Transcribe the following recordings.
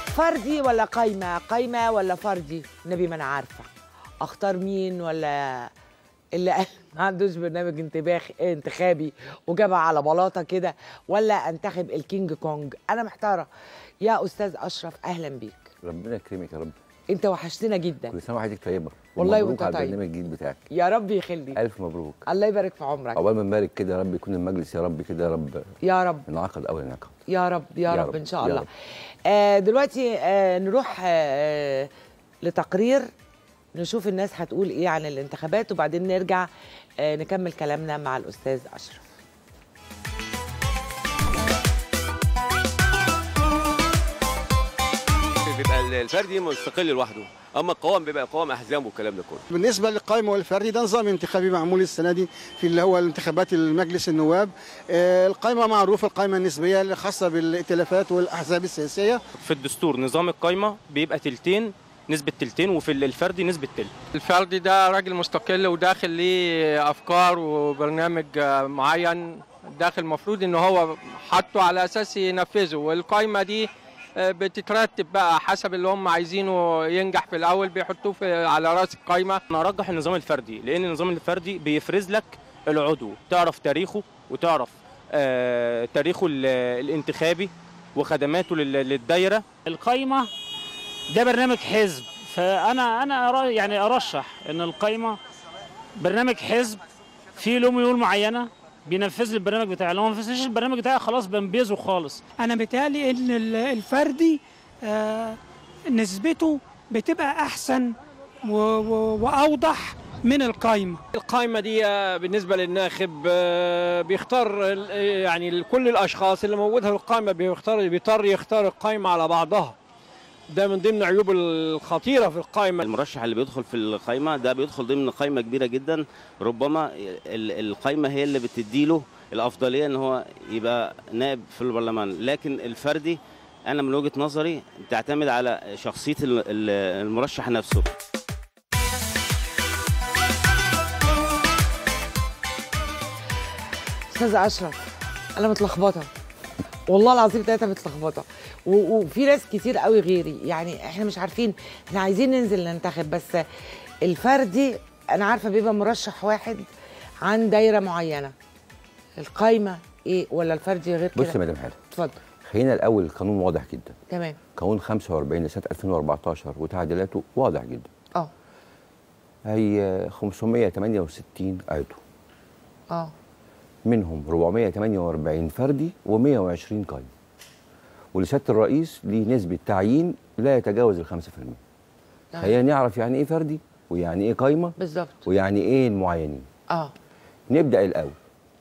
فردي ولا قايمه قايمه ولا فردي نبي ما انا عارفه اختار مين ولا اللي قال ما عندوش برنامج انتباه انتخابي وجابها على بلاطه كده ولا انتخب الكينج كونج انا محتاره يا استاذ اشرف اهلا بيك ربنا يكرمك يا رب انت وحشتنا جدا كل سنه وحضرتك طيبه والله ومبروك وانت على طيب. البرنامج الجديد بتاعك يا رب يخليك الف مبروك الله يبارك في عمرك عقبال ما نبارك كده يا رب يكون المجلس يا رب كده يا رب يا رب انعقد اول انعقاد يا رب يا, يا رب, رب، ان شاء يا الله رب. آه دلوقتي آه نروح آه لتقرير نشوف الناس هتقول ايه عن الانتخابات وبعدين نرجع آه نكمل كلامنا مع الاستاذ اشرف بيبقى الفردي مستقل لوحده اما القوام بيبقى قوام احزاب والكلام ده كله بالنسبه للقائمه والفردي ده نظام انتخابي معمول السنه دي في اللي هو الانتخابات المجلس النواب آه، القائمه معروفه القائمه النسبيه الخاصه بالائتلافات والاحزاب السياسيه في الدستور نظام القايمه بيبقى تلتين نسبة تلتين وفي الفردي نسبة تلت الفردي ده راجل مستقل وداخل ليه افكار وبرنامج آه، معين داخل المفروض ان هو حاطه على اساس ينفذه والقايمه دي آه، بتترتب بقى حسب اللي هم عايزينه ينجح في الاول بيحطوه في على راس القايمه انا ارجح النظام الفردي لان النظام الفردي بيفرز لك العضو تعرف تاريخه وتعرف آه تاريخه ال- الانتخابي وخدماته لل- للدايره القايمة ده برنامج حزب فأنا أنا أرى يعني أرشح إن القايمة برنامج حزب فيه له ميول معينة بينفذ لي البرنامج بتاعي لو ما نفذش البرنامج بتاعي خلاص بنبيزه خالص انا بيتهيألي ان ال- الفردي آه، نسبته بتبقى احسن و- و- واوضح من القايمه القائمة دي آه، بالنسبة للناخب آه، بيختار ال- يعني كل الأشخاص اللي موجودة في القائمة بيختار بيضطر يختار القائمة على بعضها ده من ضمن عيوب الخطيرة في القائمة المرشح اللي بيدخل في القايمه ده بيدخل ضمن قايمه كبيره جدا ربما ال- القايمه هي اللي بتديله الافضليه ان هو يبقى نائب في البرلمان لكن الفردي انا من وجهه نظري تعتمد على شخصيه ال- ال- المرشح نفسه استاذ اشرف انا متلخبطه والله العظيم ثلاثه متلخبطه و- وفي ناس كتير قوي غيري يعني احنا مش عارفين احنا عايزين ننزل ننتخب بس الفردي انا عارفه بيبقى مرشح واحد عن دايره معينه القايمه ايه ولا الفردي غير كده بص يا مدام حاله اتفضل خلينا الاول القانون واضح جدا تمام قانون 45 لسنه 2014 وتعديلاته واضح جدا اه هي 568 عضو اه منهم 448 فردي و120 قايمه ولسياده الرئيس ليه نسبه تعيين لا يتجاوز ال 5% تمام. خلينا نعرف يعني ايه فردي ويعني ايه قايمه بالظبط ويعني ايه المعينين اه نبدا الاول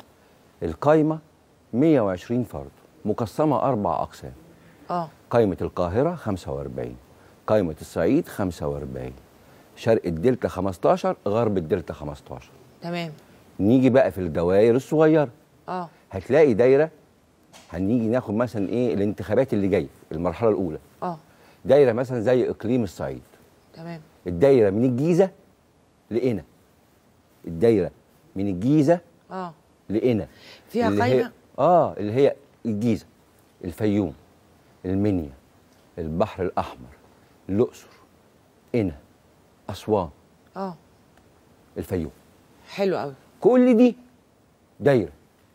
القايمه 120 فرد مقسمه اربع اقسام اه قايمه القاهره 45 قايمه الصعيد 45 شرق الدلتا 15 غرب الدلتا 15 تمام نيجي بقى في الدوائر الصغيره اه هتلاقي دايره هنيجي ناخد مثلا ايه الانتخابات اللي جايه المرحله الاولى اه دايره مثلا زي اقليم الصعيد تمام الدايره من الجيزه لقنا الدايره من الجيزه اه لقنا فيها اللي هي- قايمة؟ اه اللي هي الجيزه الفيوم المنيا البحر الاحمر الاقصر قنا اسوان اه الفيوم حلو قوي كل دي دايره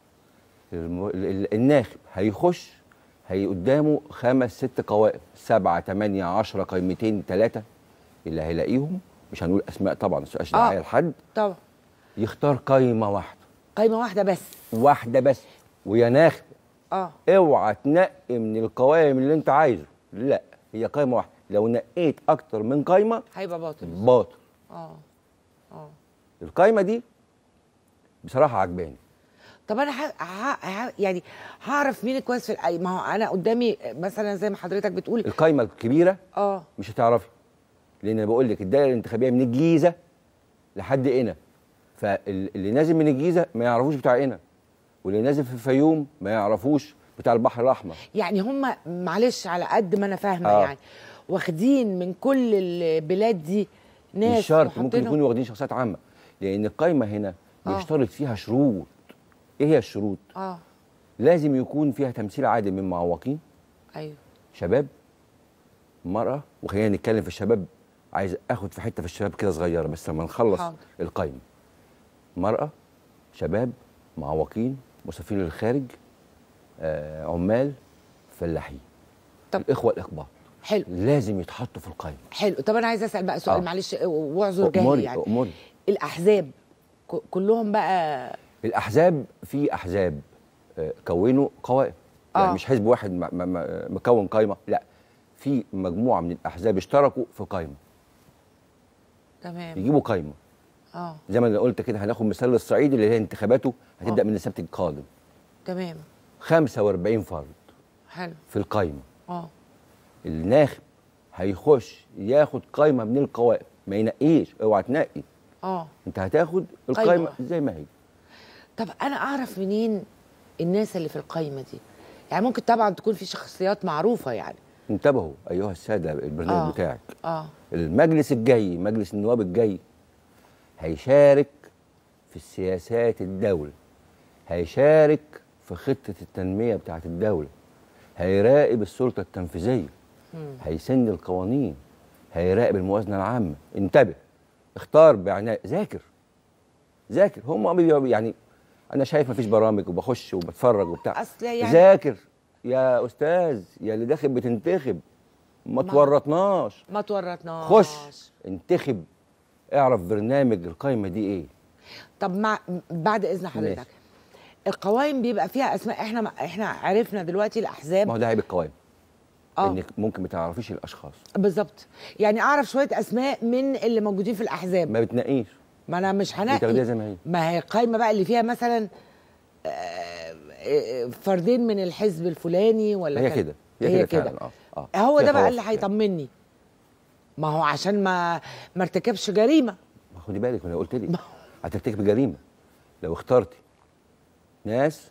الم... ال- ال- الناخب هيخش هي قدامه خمس ست قوائم سبعة تمانية عشرة قيمتين ثلاثة اللي هيلاقيهم مش هنقول أسماء طبعا مش آه. داعية لحد طبعا يختار قايمة واحدة قايمه واحده بس واحدة بس ويا ناخب اه اوعى تنقي من القوائم اللي انت عايزه لا هي قايمة واحدة لو نقيت أكتر من قايمة هيبقى باطل باطل اه اه القايمة دي بصراحة عجباني طب انا ح... ح... ح... يعني هعرف مين كويس في القايمه ما هو انا قدامي مثلا زي ما حضرتك بتقول القايمة الكبيرة اه مش هتعرفي لان انا بقول لك الدائره الانتخابيه من الجيزه لحد هنا فاللي نازل من الجيزه ما يعرفوش بتاع هنا واللي نازل في الفيوم ما يعرفوش بتاع البحر الاحمر يعني هم معلش على قد ما انا فاهمه آه. يعني واخدين من كل البلاد دي ناس مش شرط ممكن وحاطينهم- يكونوا واخدين شخصيات عامه لان القايمه هنا آه. بيشترط فيها شروط ايه هي الشروط المراه وخلينا نتكلم في الشباب عايز اخد في حته في الشباب كده صغيره بس لما نخلص حاضر. القايمه مراه شباب معوقين مسافرين للخارج آه عمال فلاحين طب- الاخوه الاقباط حلو لازم يتحطوا في القايمه حلو طب انا عايزه اسال بقى سؤال آه. معلش واعذر جهلي اموري يعني اموري الاحزاب ك- كلهم بقى الاحزاب في احزاب آه، كونوا قوائم يعني آه. مش حزب واحد م- م- م- مكون قائمه لا في مجموعه من الاحزاب اشتركوا في قائمه تمام يجيبوا قائمه اه زي ما انا قلت كده هناخد مثال الصعيدي اللي هي انتخاباته هتبدا آه. من السبت القادم تمام 45 فرد حلو في القائمه اه الناخب هيخش ياخد قائمه من القوائم ما ينقيش اوعى تنقي اه انت هتاخد قايمة. القائمه زي ما هي طب انا اعرف منين الناس اللي في القايمه دي يعني ممكن طبعا تكون في شخصيات معروفه يعني انتبهوا ايها الساده البرنامج آه. بتاعك اه المجلس الجاي مجلس النواب الجاي هيشارك في السياسات الدولة هيشارك في خطة التنمية بتاعة الدولة هيراقب السلطة التنفيذية هيسن القوانين هيراقب الموازنة العامة انتبه اختار بعناية ذاكر ذاكر هم بي- يعني انا شايف مفيش برامج وبخش وبتفرج وبتاع اصل يعني ذاكر يا استاذ يا اللي داخل بتنتخب ما ما- تورطناش ما تورطناش خش انتخب اعرف برنامج القايمه دي ايه طب مع بعد اذن حضرتك ماشي. القوائم بيبقى فيها اسماء احنا ما احنا عرفنا دلوقتي الاحزاب ما هو ده عيب القوائم اه انك ممكن ما تعرفيش الاشخاص بالظبط يعني اعرف شويه اسماء من اللي موجودين في الاحزاب ما بتنقيش ما انا مش بتاخديها هنقي زي ما هي ما هي القايمه بقى اللي فيها مثلا آه، آه، فردين من الحزب الفلاني ولا هي كذا. كده هي فعلاً، كده اه اه هو فيها ده بقى اللي توافق يعني. هيطمني ما هو عشان ما ما ارتكبش جريمه ما خدي بالك انا قلت لك هترتكب جريمه لو اخترتي ناس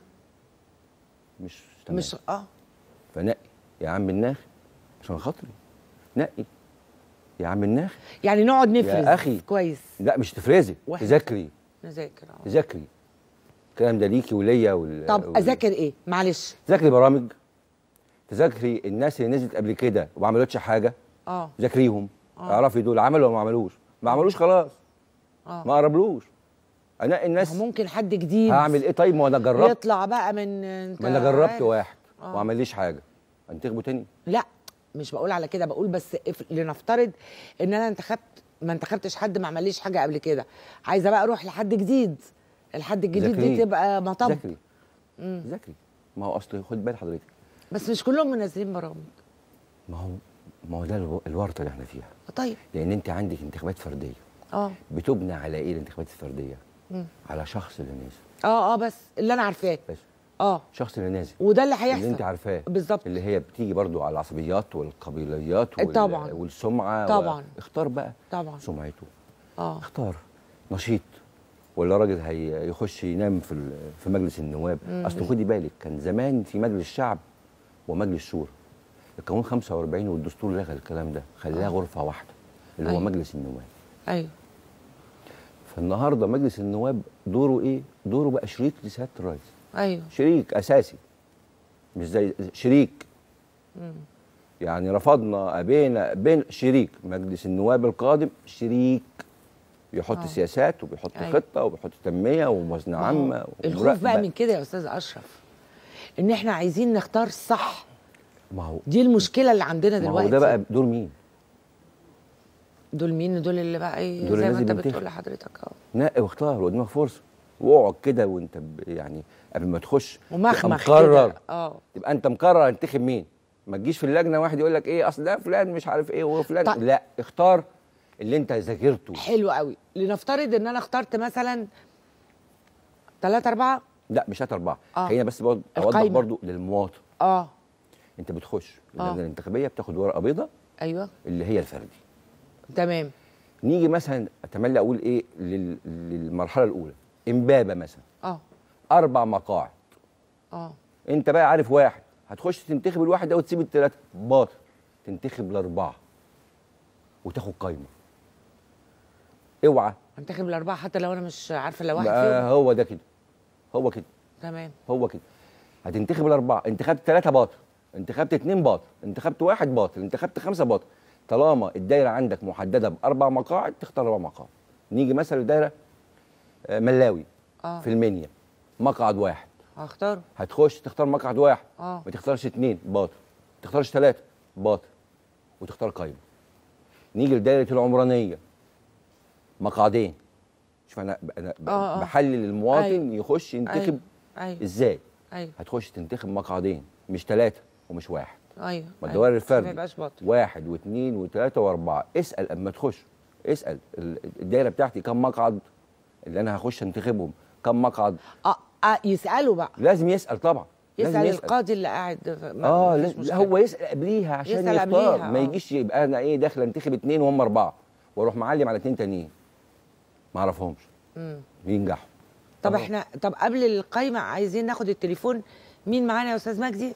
مش تمام مش اه فنقي يا عم الناخ عشان خاطري نقي يا عم الناخ يعني نقعد نفرز يا اخي كويس لا مش تفرزي واحد. تذاكري نذاكر اه تذاكري الكلام ده ليكي وليا وال... طب وال- اذاكر ايه معلش تذاكري برامج تذاكري الناس اللي نزلت قبل كده وما عملتش حاجه اه ذاكريهم آه. اعرفي دول عملوا ولا ما عملوش ما عملوش خلاص اه ما قربلوش انقي الناس ممكن حد جديد هعمل ايه طيب ما انا جربت يطلع بقى من انت ما انا جربت عارف. واحد آه. وما عمليش حاجه انتخبه تاني لا مش بقول على كده بقول بس اف- لنفترض ان انا انتخبت ما انتخبتش حد ما عمليش حاجه قبل كده عايزه بقى اروح لحد جديد الحد الجديد دي ذاكريه. تبقى مطب ذاكري ذاكري ما هو اصل خد بال حضرتك بس مش كلهم منزلين برامج ما هو ما هو ده الو- الورطه اللي احنا فيها طيب لان انت عندك انتخابات فرديه اه بتبنى على ايه الانتخابات الفرديه مم. على شخص اللي نازل اه اه بس اللي انا عارفاه بس اه شخص اللي نازل وده اللي اللي هيحصل انت عارفاه بالظبط اللي هي بتيجي برضو على العصبيات والقبيليات وال... طبعاً. والسمعه طبعاً. و... اختار بقى طبعا سمعته اه اختار نشيط ولا راجل هيخش ينام في ال- في مجلس النواب مم. اصل خدي بالك كان زمان في مجلس الشعب ومجلس شورى القانون 45 والدستور لغى الكلام ده خلاها آه. غرفه واحده اللي هو أيوة. مجلس النواب ايوه فالنهارده مجلس النواب دوره ايه دوره بقى شريك لسياده الرئيس ايوه شريك اساسي مش زي شريك مم. يعني رفضنا ابينا بين شريك مجلس النواب القادم شريك بيحط آه. سياسات وبيحط أيوة. خطه وبيحط تنميه وموازنه ما هو عامه الخوف بقى ومراقبة. من كده يا استاذ اشرف ان احنا عايزين نختار صح ما هو دي المشكله اللي عندنا ما دلوقتي هو ده بقى دور مين؟ دول مين دول اللي بقى ايه دول زي ما لازم انت ينتخب. بتقول لحضرتك اه نقي واختار وقدامك فرصه واقعد كده وانت ب- يعني قبل ما تخش تبقى ومخمخ مقرر كده اه تبقى انت مقرر انتخب مين ما تجيش في اللجنه واحد يقول لك ايه اصل ده فلان مش عارف ايه وهو فلان طيب. لا اختار اللي انت ذاكرته حلو قوي لنفترض ان انا اخترت مثلا ثلاثة أربعة لا مش هات اربعه آه. خلينا بس برضه اوضح القايمة. برضه للمواطن اه انت بتخش آه. اللجنه الانتخابيه بتاخد ورقه بيضاء ايوه اللي هي الفردي تمام نيجي مثلا اتمنى اقول ايه لل... للمرحله الاولى امبابه مثلا اه اربع مقاعد اه انت بقى عارف واحد هتخش تنتخب الواحد ده وتسيب الثلاثه باطل تنتخب الاربعه وتاخد قايمه اوعى هنتخب الأربعة حتى لو أنا مش عارفة لو واحد بقى فيهم هو ده كده هو كده تمام هو كده هتنتخب الاربعه انتخبت ثلاثه باطل انتخبت اتنين باطل انتخبت واحد باطل انتخبت خمسه باطل طالما الدايره عندك محدده باربع مقاعد تختار اربع مقاعد نيجي مثلا الدايره آه، ملاوي اه في المنيا مقعد واحد هختاره هتخش تختار مقعد واحد اه ما تختارش اتنين باطل ما تختارش ثلاثه باطل وتختار قايمه نيجي لدايره العمرانيه مقعدين شوف انا انا ب- آه، آه. بحلل المواطن أيوة. يخش ينتخب ايوه ايوه ازاي ايوه هتخش تنتخب مقعدين مش ثلاثه ومش واحد ايوه ما أيوة. الدوائر ما الفردي يبقاش باطل واحد واثنين وثلاثه واربعه اسال اما تخش اسال ال- الدايره بتاعتي كم مقعد اللي انا هخش انتخبهم كم مقعد اه, آه يسالوا بقى لازم يسال طبعا لازم يسال القاضي اللي قاعد ما- اه مفيش لا مشكلة. هو يسال قبليها عشان يسأل يختار قبليها، ما آه. يجيش يبقى انا ايه داخل انتخب اثنين وهم اربعه واروح معلم على اثنين تانيين ما اعرفهمش مم. ينجحوا طب آه. احنا طب قبل القايمه عايزين ناخد التليفون مين معانا يا استاذ مجدي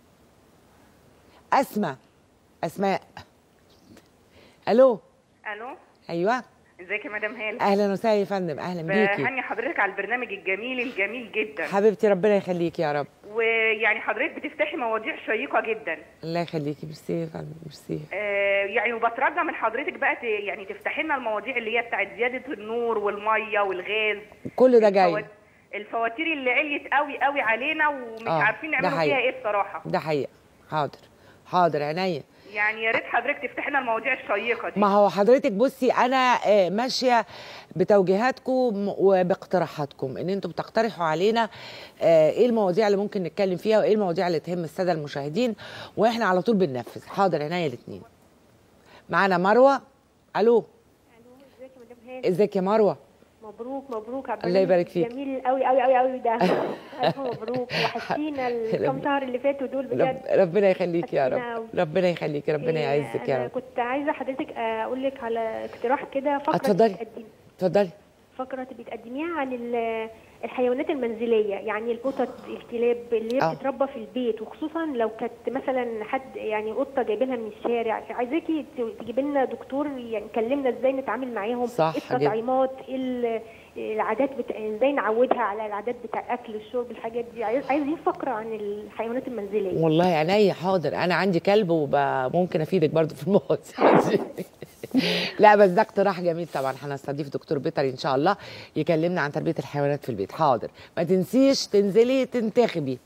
اسماء اسماء الو الو ايوه ازيك يا مدام هاله اهلا وسهلا يا فندم اهلا بيكي بهني حضرتك على البرنامج الجميل الجميل جدا حبيبتي ربنا يخليكي يا رب ويعني حضرتك بتفتحي مواضيع شيقه جدا الله يخليكي ميرسي يا فندم ميرسي آه يعني وبترجى من حضرتك بقى ت- يعني تفتحي لنا المواضيع اللي هي بتاعت زياده النور والميه والغاز كل ده جاي الفوات- الفواتير اللي عليت قوي قوي علينا ومش آه، عارفين ده نعملوا حقيقي. فيها ايه بصراحه ده حقيقه حاضر حاضر عينيا يعني يا ريت حضرتك تفتحي لنا المواضيع الشيقه دي ما هو حضرتك بصي انا آه، ماشيه بتوجيهاتكم وباقتراحاتكم ان انتم بتقترحوا علينا آه، ايه المواضيع اللي ممكن نتكلم فيها وايه المواضيع اللي تهم الساده المشاهدين واحنا على طول بننفذ حاضر عينيا الاثنين معانا مروه الو ازيك يا مدام هاني ازيك يا مروه مبروك مبروك على الله يبارك البرنامج فيك. جميل قوي قوي قوي قوي ده الف مبروك وحشتينا الكام شهر اللي فاتوا دول بجد رب ربنا يخليك يا حسينا رب أوي. ربنا يخليك ربنا إيه، يعزك يا انا رب كنت عايزه حضرتك اقول لك على اقتراح كده فقره اتفضلي. بتقدم اتفضلي فقره بتقدميها عن ال- الحيوانات المنزليه يعني القطط الكلاب اللي هي آه. بتتربى في البيت وخصوصا لو كانت مثلا حد يعني قطه جايبينها من الشارع عايزاكي ت- تجيبي لنا دكتور يعني يكلمنا ازاي نتعامل معاهم صح ايه جدا. التطعيمات ايه ال- العادات بتاع ازاي نعودها على العادات بتاع الاكل الشرب الحاجات دي عايز عايزين فقره عن الحيوانات المنزليه والله عينيا حاضر انا عندي كلب وممكن افيدك برضو في المواضيع دي. لا بس ده اقتراح جميل طبعا هنستضيف دكتور بيطري ان شاء الله يكلمنا عن تربيه الحيوانات في البيت حاضر ما تنسيش تنزلي تنتخبي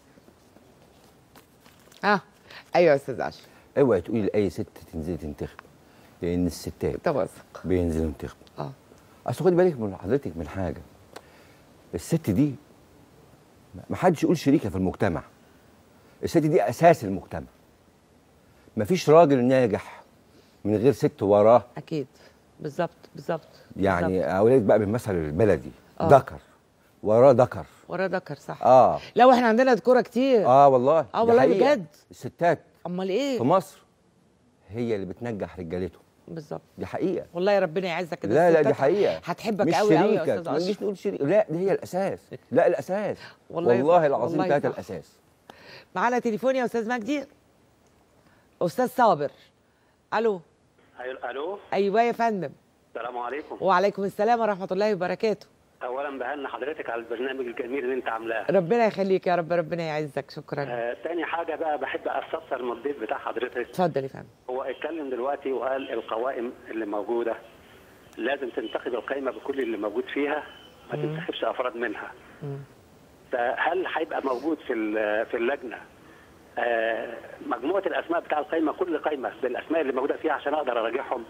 ها ايوه يا استاذ اشرف اوعي تقولي لاي ست تنزلي تنتخب لان الستات توثق بينزلوا ينتخبوا اه اصل خدي بالك من حضرتك من حاجه الست دي ما حدش يقول شريكه في المجتمع الست دي اساس المجتمع مفيش راجل ناجح من غير ست وراه اكيد بالظبط بالظبط يعني اقول لك بقى بالمثل البلدي آه. ذكر وراه ذكر وراه ذكر صح اه لو احنا عندنا ذكوره كتير اه والله اه دي والله حقيقة. بجد الستات امال ايه في مصر هي اللي بتنجح رجالتهم بالظبط دي حقيقه والله يا ربنا يعزك لا لا دي الستات حقيقه هتحبك مش قوي قوي يا شريكة. استاذ ما نجيش اشرف نقول شريك لا دي هي الاساس لا الاساس والله والله, صح. العظيم والله ثلاثه صح. الاساس معانا تليفون يا استاذ مجدي استاذ صابر الو الو ايوه يا فندم السلام عليكم وعليكم السلام ورحمه الله وبركاته اولا بهن حضرتك على البرنامج الجميل اللي انت عاملاه ربنا يخليك يا رب ربنا يعزك شكرا آه تاني حاجه بقى بحب استفسر من الضيف بتاع حضرتك اتفضل يا فندم هو اتكلم دلوقتي وقال القوائم اللي موجوده لازم تنتخب القائمه بكل اللي موجود فيها ما مم. تنتخبش افراد منها مم. فهل هيبقى موجود في ال- في اللجنه آه مجموعه الاسماء بتاع القائمه كل قائمه بالاسماء اللي موجوده فيها عشان اقدر اراجعهم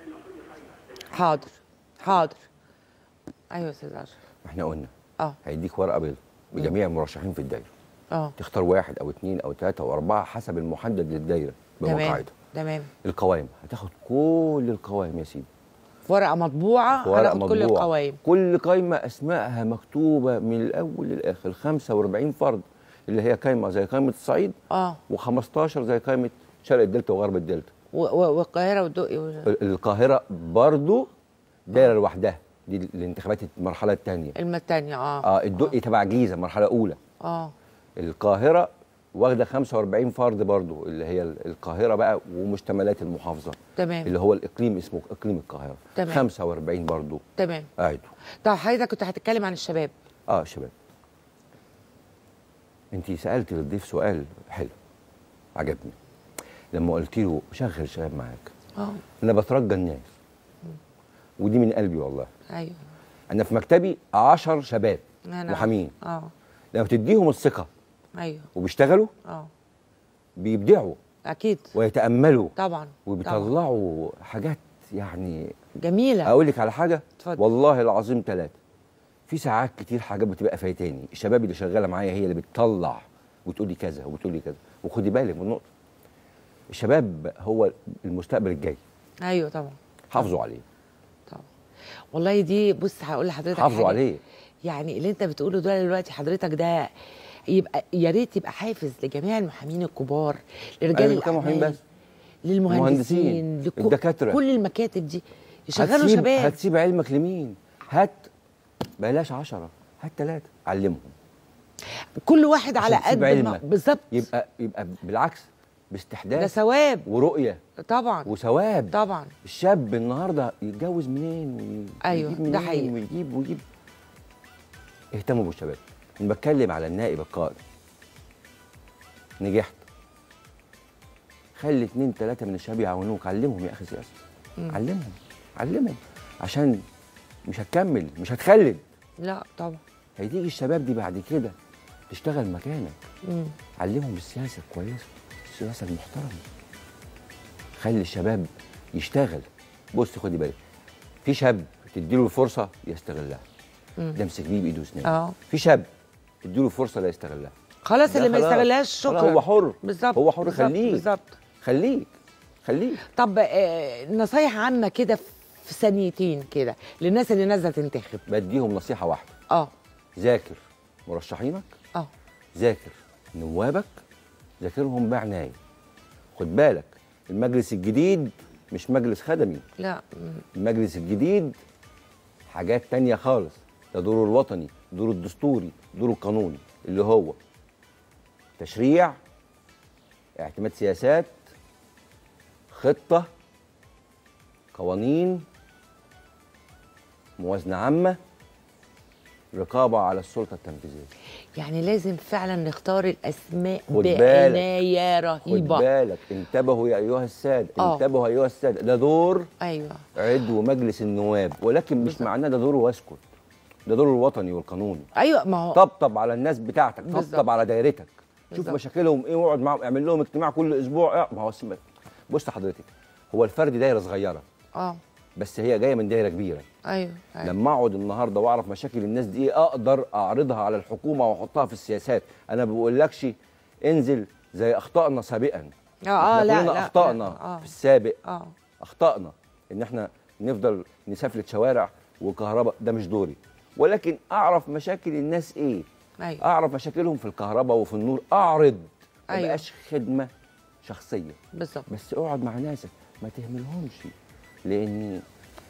حاضر حاضر ايوه يا استاذ اشرف احنا قلنا اه هيديك ورقه بيضاء بجميع المرشحين في الدايره اه تختار واحد او اثنين او ثلاثه او اربعه حسب المحدد للدايره تمام بمقاعدها تمام القوائم هتاخد كل القوائم يا سيدي في ورقه مطبوعه ورقه هناخد كل مطبوعة. القوائم كل قايمه اسمائها مكتوبه من الاول للاخر 45 فرد اللي هي قايمه زي قايمه الصعيد اه و15 زي قايمه شرق الدلتا وغرب الدلتا و- و- والقاهره والدقي و- ال- القاهره برضو دايره لوحدها دي الانتخابات المرحله الثانيه الم التانية اه اه الدقي تبع جيزه مرحله اولى اه القاهره واخده 45 فرد برضو اللي هي ال- القاهره بقى ومشتملات المحافظه تمام اللي هو الاقليم اسمه اقليم القاهره تمام. 45 برضو تمام قاعدوا طب حضرتك كنت هتتكلم عن الشباب اه شباب انت سالت الضيف سؤال حلو عجبني لما قلت له شغل شباب معاك اه انا بترجى الناس ودي من قلبي والله ايوه انا في مكتبي 10 شباب أنا- محامين اه لما تديهم الثقه ايوه وبيشتغلوا اه بيبدعوا اكيد ويتاملوا طبعا طبعا وبيطلعوا حاجات يعني جميله اقول لك على حاجه اتفضل. والله العظيم ثلاثه في ساعات كتير حاجات بتبقى فايتاني الشباب اللي شغاله معايا هي اللي بتطلع وتقول لي كذا وبتقول لي كذا وخدي بالك من النقطه الشباب هو المستقبل الجاي ايوه طبعا حافظوا عليه والله دي بص هقول لحضرتك حافظوا حاجة. عليه يعني اللي انت بتقوله ده دلوقتي حضرتك ده يبقى يا ريت يبقى حافز لجميع المحامين الكبار لرجال أيوة، كانوا محامين الاعمال بس. للمهندسين المهندسين، لكل الدكاترة. كل المكاتب دي يشغلوا هتسيب- شباب هتسيب علمك لمين هات بلاش عشرة هات ثلاثة علمهم كل واحد على عشان تسيب قد ما علمك. بالظبط يبقى يبقى بالعكس باستحداث ده ثواب ورؤية طبعا وثواب طبعا الشاب النهارده يتجوز منين وي- أيوة، ويجيب ده منين حقيقي. ويجيب ويجيب اهتموا بالشباب انا بتكلم على النائب القائد نجحت خلي اتنين تلاته من الشباب يعاونوك علمهم يا اخي سياسه مم. علمهم علمهم عشان مش هتكمل مش هتخلد لا طبعا هتيجي الشباب دي بعد كده تشتغل مكانك مم. علمهم السياسه الكويسه السياسه المحترمه خلي الشباب يشتغل بص خدي بالك في شاب تديله الفرصه يستغلها مم. ده امسك بيه بايده واسنانه اه في شاب تديله فرصه لا يستغلها خلاص ده اللي ما خلاص. يستغلهاش خلاص شكرا هو حر بالظبط هو حر بالظبط، خليك بالظبط خليك خليك طب آه، نصايح عامه كده في ثانيتين كده للناس اللي نازله تنتخب بديهم نصيحه واحده اه ذاكر مرشحينك اه ذاكر نوابك ذاكرهم بعناية خد بالك المجلس الجديد مش مجلس خدمي لا مم. المجلس الجديد حاجات تانية خالص ده دوره الوطني دوره الدستوري دوره القانوني اللي هو تشريع اعتماد سياسات خطة قوانين موازنة عامة رقابة على السلطة التنفيذية يعني لازم فعلا نختار الاسماء خد بالك. بعنايه خد رهيبه بالك انتبهوا يا أيها السادة آه. انتبهوا أيها السادة ده دور ايوه عضو مجلس النواب ولكن مش معناه ده دوره واسكت ده دوره الوطني والقانوني ايوه ما هو طبطب على الناس بتاعتك بالظبط. طبطب على دايرتك شوف بالظبط. مشاكلهم ايه واقعد معاهم اعمل لهم اجتماع كل اسبوع اه، ما هو اسم- بص حضرتك هو الفرد دايره صغيره اه بس هي جايه من دايره كبيره ايوه, أيوة. لما اقعد النهارده واعرف مشاكل الناس دي ايه اقدر اعرضها على الحكومه واحطها في السياسات انا ما بقولكش انزل زي اخطائنا سابقا اه اه إحنا لا كلنا لا اخطائنا لا، اه في السابق اه اخطائنا ان احنا نفضل نسافلت شوارع وكهرباء ده مش دوري ولكن اعرف مشاكل الناس ايه ايوه اعرف مشاكلهم في الكهرباء وفي النور اعرض ما أيوة. بقاش خدمه شخصيه بالظبط بس اقعد مع ناسك ما تهملهمش لان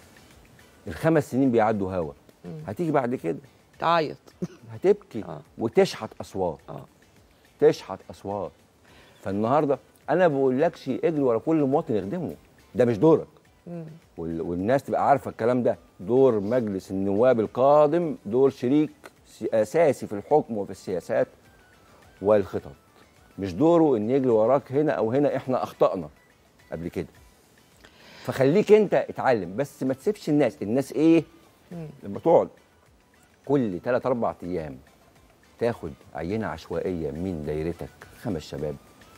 الخمس سنين بيعدوا هوا مم. هتيجي بعد كده تعيط هتبكي آه. وتشحت اصوات اه تشحت اصوات فالنهارده انا بقولكش اجري ورا كل مواطن يخدمه ده مش دورك مم. وال- والناس تبقى عارفه الكلام ده دور مجلس النواب القادم دور شريك سي- اساسي في الحكم وفي السياسات والخطط مش دوره ان يجري وراك هنا او هنا احنا اخطانا قبل كده فخليك انت اتعلم بس ما تسيبش الناس الناس ايه مم. لما تقعد كل 3 4 ايام تاخد عينه عشوائيه من دايرتك خمس شباب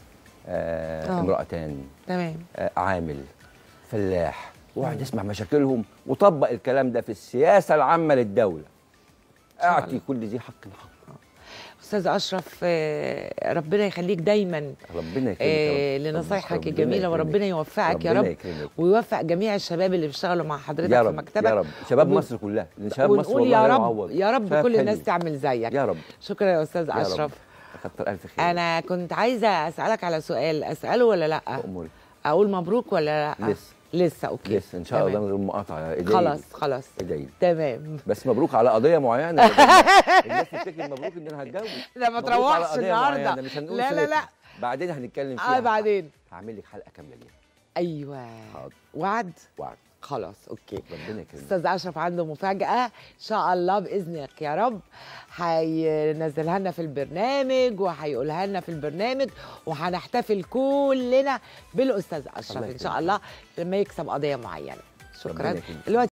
آه آه. امرأتان تمام آه عامل فلاح واقعد يسمع مشاكلهم وطبق الكلام ده في السياسه العامه للدوله اعطي كل ذي حق حق استاذ اشرف آه، ربنا يخليك دايما ربنا يكرمك آه، يا رب. لنصايحك ربنا الجميله يكرمك. وربنا يوفقك يا ربنا رب يكرمك. ويوفق جميع الشباب اللي بيشتغلوا مع حضرتك يا في رب مكتبك يا رب شباب وبن- مصر كلها لان شباب مصر ونقول والله يا لا رب يعوض. يا رب شباب كل حلو. الناس تعمل زيك يا رب شكرا يا استاذ يا رب. اشرف كتر الف خير انا كنت عايزه اسالك على سؤال اساله ولا لا أموري. اقول مبروك ولا لا لسه. لسه اوكي لسه ان شاء الله من غير مقاطعه ادعي خلاص خلاص ادعي تمام بس مبروك على قضيه معينه الناس تفتكر مبروك ان انا هتجوز لا ما مبروك على تروحش قضية النهارده معينة، مش هنقول لا لا سيرتها. لا بعدين هنتكلم فيها اه بعدين هعمل لك حلقه كامله ليها ايوه حاضر وعد وعد خلاص اوكي ربنا يكرمك استاذ اشرف عنده مفاجاه ان شاء الله باذنك يا رب هينزلها لنا في البرنامج وهيقولها لنا في البرنامج وهنحتفل كلنا بالاستاذ اشرف الله ان يكرمك. شاء الله لما يكسب قضيه معينه شكرا ربنا يكرمك. دلوقتي